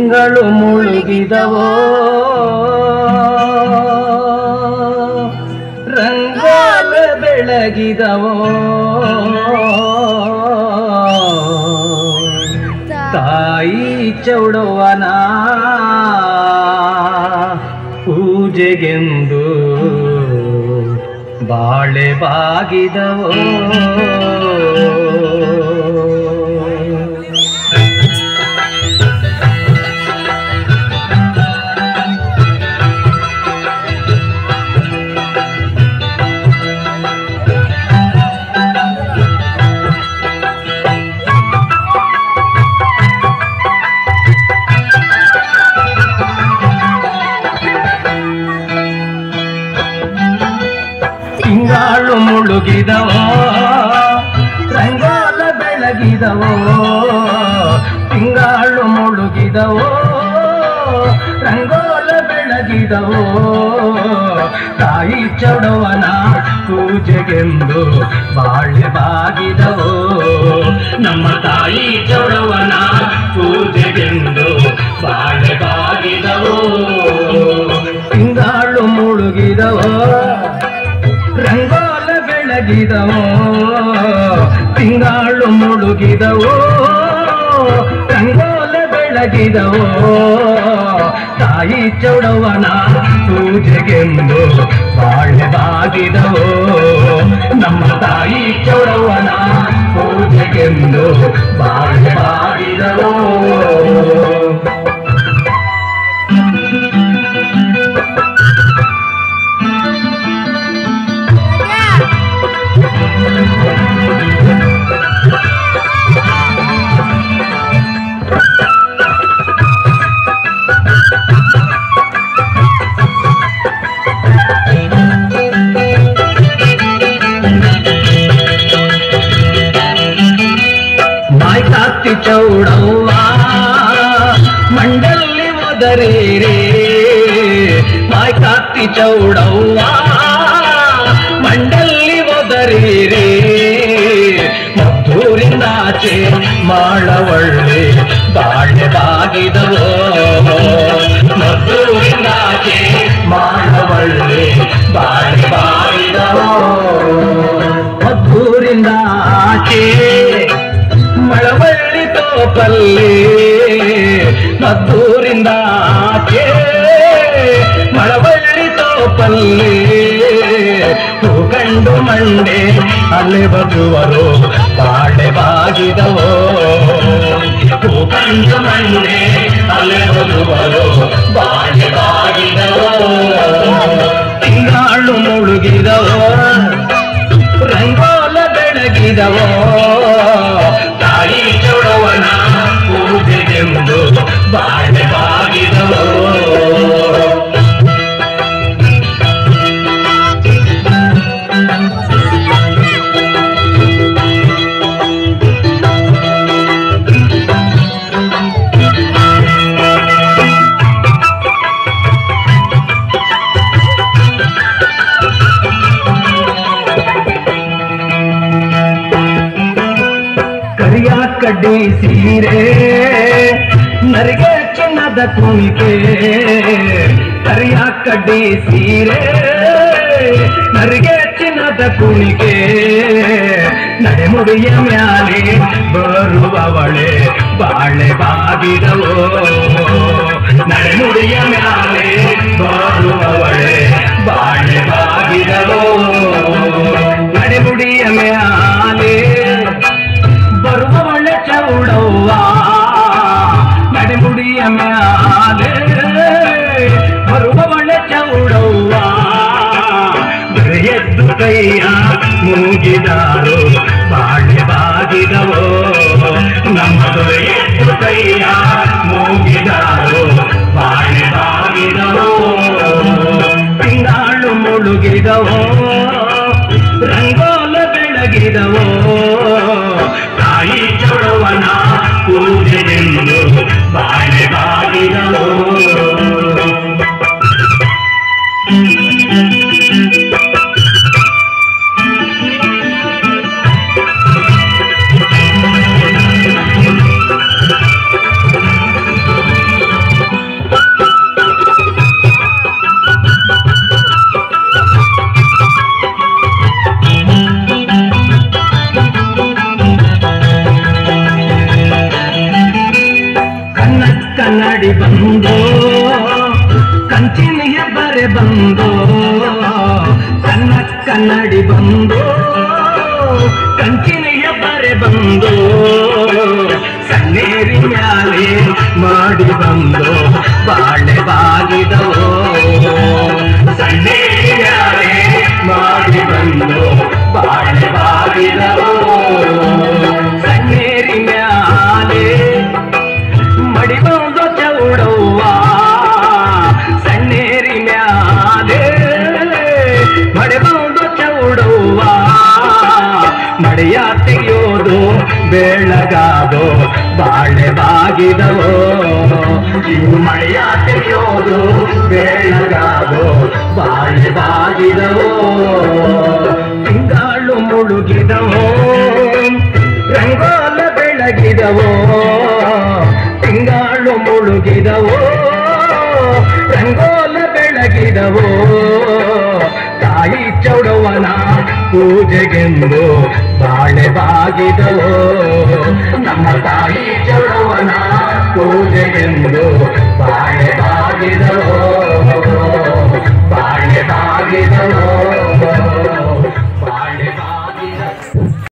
ತಿಂಗಳು ಮುಳುಗಿದವೋ ರಂಗಾಲ ಬೆಳಗಿದವೋ ತಾಯಿ ಚೌಡವನ ಪೂಜೆಗೆಂದು ಬಾಳೆ ಬಾಗಿದವೋ ತಿಂಗಾಳು ಮುಳುಗಿದವೋ ರಂಗಾಲ ಬೆಳಗಿದವೋ ತಿಂಗಾಳು ಮುಳುಗಿದವೋ ರಂಗೋಲ ಬೆಳಗಿದವೋ ತಾಯಿ ಚೌಡವನ ಪೂಜೆಗೆಂದು ಬಾಳೆ ಬಾಗಿದವೋ ನಮ್ಮ ತಾಯಿ ಚೌಡವನ ಪೂಜೆಗೆಂದು ಬಾಳೆ ಬಾಗಿದವೋ ತಿಂಗಾಳು ಮುಳುಗಿದವೋ ರಂಗೋಲ ಬೆಳಗಿದವೋ ತಿಂಗಾಳು ಮುಳುಗಿದವೋ ರಂಗೋಲ ಬೆಳಗಿದವೋ ತಾಯಿ ಚೌಡವನ ಪೂಜೆಗೆಂದು ಬಾಳೆ ಬಾಗಿದವೋ ನಮ್ಮ ತಾಯಿ ಚೌಡವನ ಪೂಜೆಗೆಂದು ಬಾಳೆ ಬಾಗಿದವೋ ಮಾಯ್ ಕಾತಿ ಚೌಡವ್ವ ಮಂಡಲ್ಲಿ ಒದರೇರೆ ಮಾಯ್ ಕಾತಿ ಚೌಡವ್ವ ಮಂಡಲ್ಲಿ ಒದರೇರೆ ಮದ್ದೂರಿಂದಾಚೆ ಮಾಡವಳ್ಳೆ ಬಾಳೆ ಬಾಗಿದವೋ ಮದ್ದೂರಿಂದಾಚೆ ಮಾಡವಳ್ಳೆ ಬಾಳೆ ಬಾಗಿದವೋ ಮದ್ದೂರಿಂದಾಚೆ ಮಳವಳ್ಳಿ ತೋಪಲ್ಲಿ ಮದ್ದೂರಿಂದ ಆಚೆ ಮಳವಳ್ಳಿ ತೋಪಲ್ಲಿ ಕಂಡು ಮಂಡೆ ಅಲ್ಲಿ ಬದುವರು ಬಾಳೆ ಬಾಗಿದವೋ ಕಂಡು ಮಂಡೆ ಅಲ್ಲಿ ಬದುವರು ಬಾಳೆ ಬಾಗಿದವೋ ತಿಂಗಾಳು ಮುಳುಗಿದವೋ ರಂಗೋಲ ಬೆಳಗಿದವೋ ತಾಯಿ ಚೌಡವನ ಪೂಜೆಗೆಂದು ಬಾಳೆ ಬಾಗಿದವೋ ಕರಿಯ ಕಡ್ಡಿ ಸೀರೆ ನರಿಗೆ ಚಿನ್ನದ ಕುಣಿಕೆ ಕರಿಯ ಕಡ್ಡಿ ಸೀರೆ ನರಿಗೆ ಚಿನ್ನದ ಕುಣಿಕೆ ನಡೆಮುಡಿಯ ಮ್ಯಾಲೆ ಬರುವವಳೆ ಬಾಳೆ ಬಾಗಿದವೋ ನಡೆಮುಡಿಯ ಮ್ಯಾಲೆ ಬರುವವಳೆ ಬಾಳೆ ಬಾಗಿದವೋ ನಡೆಮುಡಿಯ ಮ್ಯಾಲೆ ಬರುವವಳೆ ಚೌಡವ್ವ ನಡೆಮುಡಿಯ ಮ್ಯಾಲೆ ಬರುವವಳೆ ಚೌಡವ್ವ ಎದ್ದು ಕೈಯ ಮೂಗಿದಾರು ಬಾಳೆ ಬಾಗಿದವೋ ನಮ್ಮ ಎದ್ದು ಕೈಯ ಮೂಗಿದಾರು ಬಾಳೆ ಬಾಗಿದವೋ ತಿಂಗಾಳು ಮುಳುಗಿದವೋ ರಂಗೋಲ ಬೆಳಗಿದವೋ ತಾಯಿ ಚೊಡವನ ಪೂಜೆಗೆಂದು ಬಾಳೆ ಬಾಗಿದವೋ ಬಂದು ಕನ್ನ ಕನ್ನಡಿ ಬಂದು ಕಂಚಿನೆಯ ಬರೆ ಬಂದು ಸನ್ನೇರಿ ಮ್ಯಾಲೆ ಮಾಡಿ ಬಂದು ಬಾಳೆ ಬಾಗಿದವೋ ಸನ್ನೇರಿ ಮ್ಯಾಲೆ ಮಾಡಿ ಬಂದು ಬಾಳೆ ಬಾಗಿದವೋ ಸನ್ನೇರಿ ಮ್ಯಾಲೆ ಮಡಿ ಬಂದು ಚೌಡವ್ವ ಸಣ್ಣೇರಿ ಮ್ಯಾಲೆ ಮಡಿ ಬಂದು ಚೌಡವ್ವ ಮಡಿಯ ತೆಗೆಯೋದು ಬೆಳಗಾದೋ ಬಾಳೆ ಬಾಗಿದವೋ ಇವು ಮಳೆಯ ತೆಗೆಯೋದು ಬೆಳಗಾದೋ ಬಾಳೆ ಬಾಗಿದವೋ ತಿಂಗಾಳು ಮುಳುಗಿದವೋ ರಂಗೋಲ ಬೆಳಗಿದವೋ ತಿಂಗಾಳು ಮುಳುಗಿದವೋ ರಂಗೋಲ ಬೆಳಗಿದವೋ ತಾಯಿ ಚೌಡವನ ಪೂಜೆಗೆಂದು ಬಾಳೆ ಬಾಗಿದವೋ ನಮ್ಮ ತಾಯಿ ಚೌಡವನ ಪೂಜೆಗೆಂದು ಬಾಳೆ ಬಾಗಿದವೋ ಬಾಳೆ ಬಾಗಿದವೋ ಬಾಳೆ ಬಾಗಿದವೋ